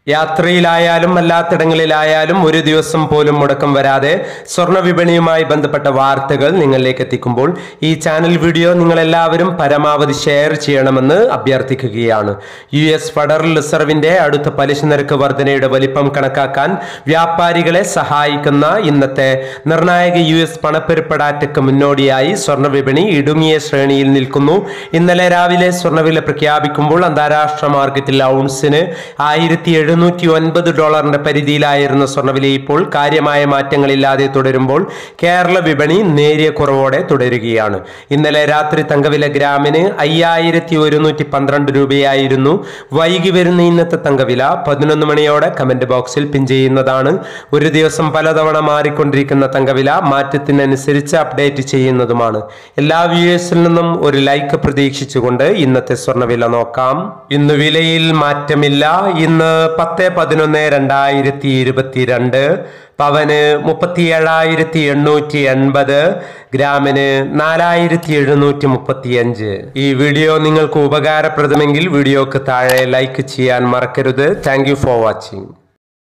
യാത്രയിലായാലും അല്ലാത്തിടങ്ങളിലായാലും ഒരു ദിവസം പോലും മുടക്കം വരാതെ സ്വർണ്ണ വിപണിയുമായി ബന്ധപ്പെട്ട വാർത്തകൾ നിങ്ങളിലേക്ക് എത്തിക്കുമ്പോൾ ഈ ചാനൽ വീഡിയോ നിങ്ങൾ എല്ലാവരും പരമാവധി ഷെയർ ചെയ്യണമെന്ന് അഭ്യർത്ഥിക്കുകയാണ് യു എസ് ഫെഡറൽ റിസർവിന്റെ അടുത്ത പലിശ നിരക്ക് വർധനയുടെ വലിപ്പം കണക്കാക്കാൻ വ്യാപാരികളെ സഹായിക്കുന്ന ഇന്നത്തെ നിർണായക യു എസ് പണപ്പെരുപ്പടാറ്റയ്ക്ക് മുന്നോടിയായി സ്വർണ്ണ വിപണി ഇടുങ്ങിയ ശ്രേണിയിൽ നിൽക്കുന്നു ഇന്നലെ രാവിലെ സ്വർണ്ണവില പ്രഖ്യാപിക്കുമ്പോൾ അന്താരാഷ്ട്ര മാർക്കറ്റിൽ ഔൺസിന് ആയിരത്തി എഴുന്നൂറ്റി ഒൻപത് ഡോളറിന്റെ പരിധിയിലായിരുന്ന സ്വർണ്ണവില ഇപ്പോൾ കാര്യമായ മാറ്റങ്ങളില്ലാതെ തുടരുമ്പോൾ കേരള വിപണി നേരിയ കുറവോടെ തുടരുകയാണ് ഇന്നലെ രാത്രി തങ്കവില ഗ്രാമിന് അയ്യായിരത്തി ഒരുന്നൂറ്റി പന്ത്രണ്ട് രൂപയായിരുന്നു വൈകി വരുന്ന ഇന്നത്തെ തങ്കവില പതിനൊന്ന് മണിയോടെ കമന്റ് ബോക്സിൽ പിൻ ചെയ്യുന്നതാണ് ഒരു ദിവസം പലതവണ മാറിക്കൊണ്ടിരിക്കുന്ന തങ്കവില മാറ്റത്തിനനുസരിച്ച് അപ്ഡേറ്റ് ചെയ്യുന്നതുമാണ് എല്ലാ വ്യൂവേഴ്സിൽ നിന്നും ഒരു ലൈക്ക് പ്രതീക്ഷിച്ചുകൊണ്ട് ഇന്നത്തെ സ്വർണ്ണവില നോക്കാം ഇന്ന് വിലയിൽ മാറ്റമില്ല ഇന്ന് പത്ത് പതിനൊന്ന് രണ്ടായിരത്തി ഇരുപത്തിരണ്ട് പവന് മുപ്പത്തി ഏഴായിരത്തി എണ്ണൂറ്റി എൺപത് ഗ്രാമിന് നാലായിരത്തി എഴുന്നൂറ്റി മുപ്പത്തിയഞ്ച് ഈ വീഡിയോ നിങ്ങൾക്ക് ഉപകാരപ്രദമെങ്കിൽ വീഡിയോക്ക് താഴെ ലൈക്ക് ചെയ്യാൻ മറക്കരുത് താങ്ക് ഫോർ വാച്ചിങ്